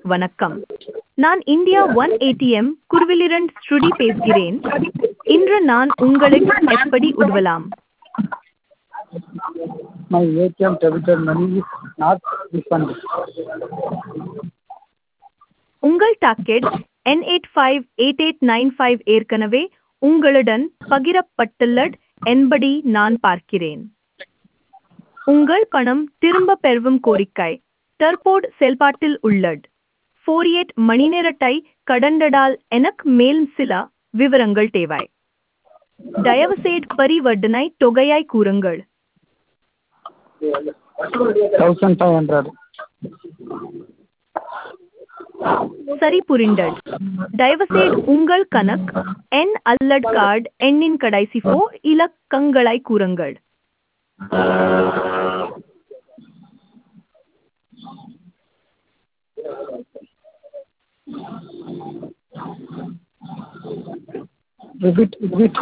வணக்கம் நான் India one ATM குருவிலிரண்ட் ஸ்ருதி பேசுகிறேன் இன்று நான் உங்களுக்கு எப்படி உதவலாம் My ATM debited money is not refunded. உங்கள் டாக்கெட் என் eight five eight eight nine five ஏற்கனவே உங்களுடன் பகிரப்பட்டுள்ளது என்பதை நான் பார்க்கிறேன் உங்கள் பணம் திரும்ப பெறவும் கோரிக்கை தற்போது செயல்பாட்டில் உள்ளது ஃபோர் எயிட் மணி நேரத்தை கடந்ததால் எனக்கு மேலும் சில விவரங்கள் தேவை தயவுசெய்து பரிவர்த்தனை தொகையாய் கூறுங்கள் Thousand five hundred. சரி புரிந்தது தயவுசெய்து உங்கள் கணக்கு எண் அல்லது கார்டு எண்ணின் கடைசி ஃபோ இலக்கங்களை கூறுங்கள் Repeat, repeat.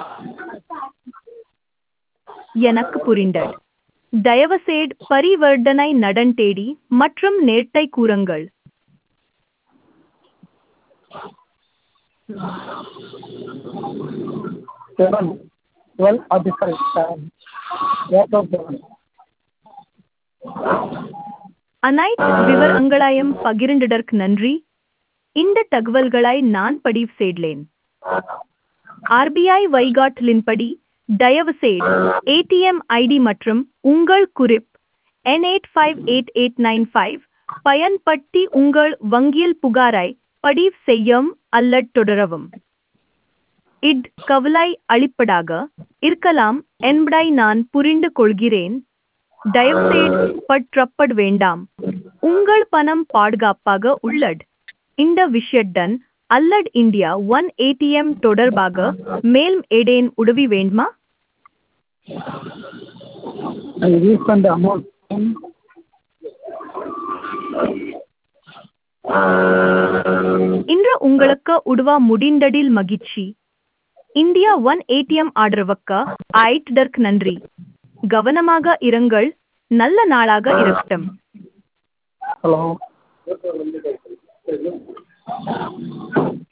எனக்கு புரிந்தது தயவுசெய்து பரிவர்த்தனை நடந்தேடி மற்றும் நேர்த்தை கூறுங்கள் Seven. Twelve forty-five. Seven. Eight of seven. அனைத்து விவரங்களையும் பகிர்ந்ததற்கு நன்றி இந்த தகவல்களை நான் பதிவு செய்தேன் ஆர்பிஐ வழிகாட்டலின்படி தயவுசெய்து ஏடிஎம் ஐடி மற்றும் உங்கள் குறிப் என் eight five eight eight nine five பயன்படுத்தி உங்கள் வங்கியில் புகாரை பதிவு செய்யும் அல்லது தொடரவும் இட் கவலை அளிப்பதாக இருக்கலாம் என்பதை நான் புரிந்து கொள்கிறேன் தயவுசெய்து பற்றப்பட வேண்டாம் உங்கள் பணம் பாதுகாப்பாக உள்ளது இந்த விஷயத்துடன் அல்லட் இந்தியா ஒன் ஏடிஎம் தொடர்பாக மேலும் ஏதேன் உதவி வேண்டுமா I refund amount. இன்று உங்களுக்கு உதவ முடிந்ததில் மகிழ்ச்சி இந்தியா ஒன் ஏடிஎம் ஆதரவுக்கு ஆயிட்டதற்கு நன்றி கவனமாக இருங்கள் நல்ல நாளாக இருக்கட்டும் Hello.